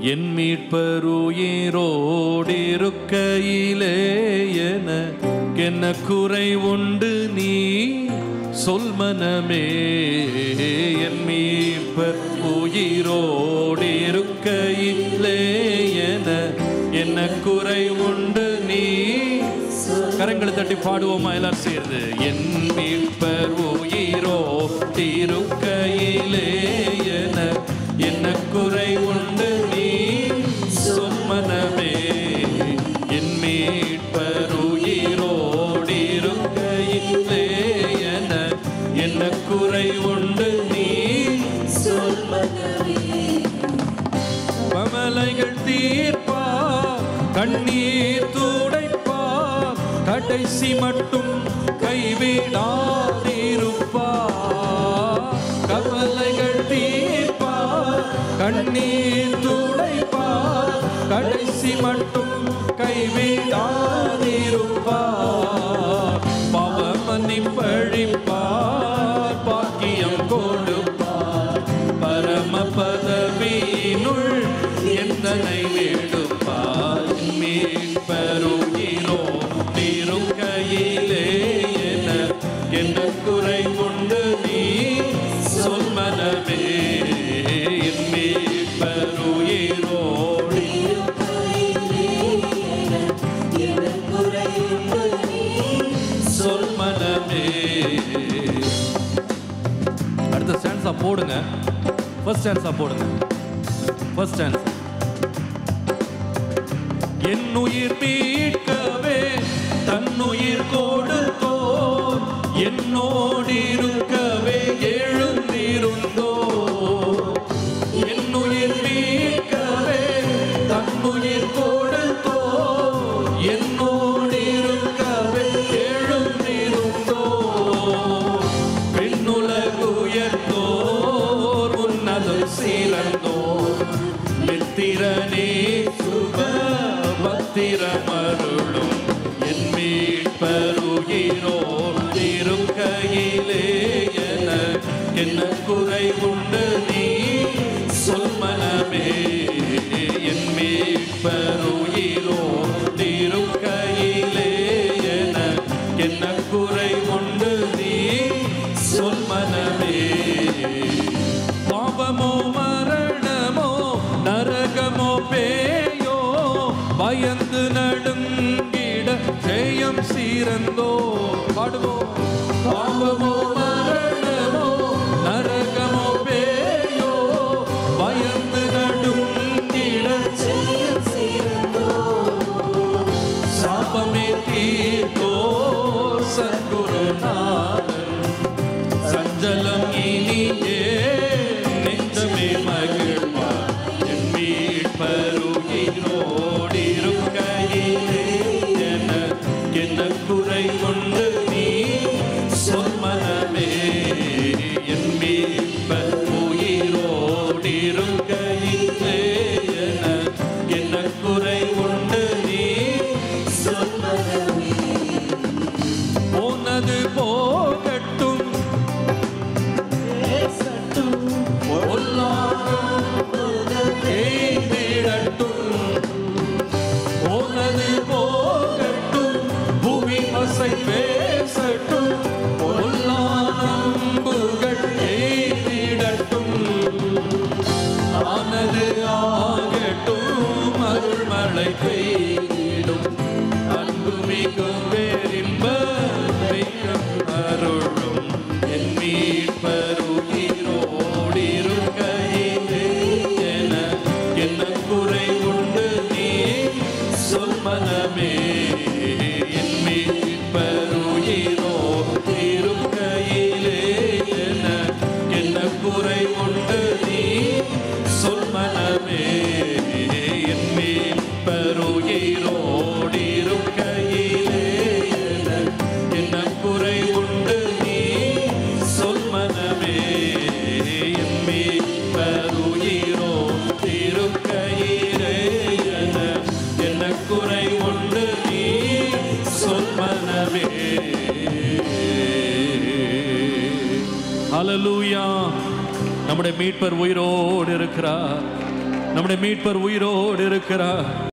என் மீட்பருயிரோடிருக்கையிலே என என்ன குறை உண்டு நீ சொல் மனமே என் மீட்பர் உயிரோடிருக்கையிலே என என்ன குறை உண்டு நீ கரங்களை தட்டி பாடுவோமா எல்லாரும் சேர்ந்து என் மீட்பர் உயிரோ திருக்கையிலே என என்ன குறை உண்டு நீ சொம்மனமே என் மீட்பர் உயிரோடிருக்கையிலே என என்ன குறை உண்டு நீ கமலைகள் தீர்ப்பா கண்ணீர் துடைப்பா கடைசி மட்டும் கைவிடாதிருப்பா கமலைகள் தீர்ப்பா கண்ணீர் துடைப்பா கடைசி மட்டும் கைவிடாதிருப்பா பாவமன்னி பழிப்பார் பாக்கியம் கொடுப்பார் பரம பதவியினுள் எந்தனை வேடுப்பார் மீட்பருகிலோ திருக்கையிலே என என்ன குறை உண்டு நீ சொல் மனமே மீட்பருயிரோடி சொல் மனமே அடுத்த ஸ்டான்ஸா போடுங்க ஃபர்ஸ்ட் ஸ்டான்ஸா போடுங்க ஃபர்ஸ்ட் ஸ்டான்ஸ் என் உயிர் மீட்கவே தன்னுயிர் கொடுத்தோர் என்னோடு இருக்கவே எழுந்திருந்தோ என் உயிர் மீட்கவே தன்னுயிர் கொடுத்தோ என்னோடு இருக்கவே எழுந்திருந்தோ பெண்ணுலகுயர்த்தோர் உன்னதம் சீரந்தோர் மித்திரனே சுப பத்திரமருளும் என் மீட்பருகிறோ திருக்கையிலே என என்ன குறை உண்டு நீ சொல் மனமே என் மீட்பருகிறோ திருக்கையிலே என என்ன குறை உண்டு நீ சொல் மனமே பாவமோ மரணமோ நரகமோ பேயோ பயந்து நடுங்கிட ஜெயம் சீரந்தோ பாடுவோம் பாவமோ மரணமோ நரகமோ பேயோ பயந்து நடுங்கிட சாபமே தீர்த்தோ சத்குருநாதன் சஞ்சலம் இனியே நெஞ்சமே மகிழ்வா என் மீட்பருகிரோடிருக்கையிலே என என்ன குறை கொண்டு நீ சொல் மனமே என் மீட்பருகிரோடிருக்கையிலே என என்ன குறை கொண்டு நீ சொல் போனது போகட்டும் போனது போகட்டும் பூமி அசை பேசட்டும் பொல்லானம்புகள் எய்திடட்டும் ஆனது ஆகட்டும் அருள்மழை பெய்திடும் அன்பு மிகும் பேரின்ப வெய்யம் அருளும் என் மீட்பருகிரோடிருக்கையிலே என என்ன குறை உண்டு நீ சொல் மனமே என் மீட்பருயிரோ இருக்கையிலே என என்ன குறை உண்டு நீ சொல் மனமே என் மீட்பருயிரோடிருக்கையிலே என என்ன குறை உண்டு நீ சொல் மனமே என் மீட்பருயிரோ திருக்கையிலே என என்ன குறை உண்டு நீ சொல் மனமே ஹalleluya நம்முடைய மீட்பர் உயிரோடு இருக்கிறார் நம்முடைய மீட்பர் உயிரோடு இருக்கிறார்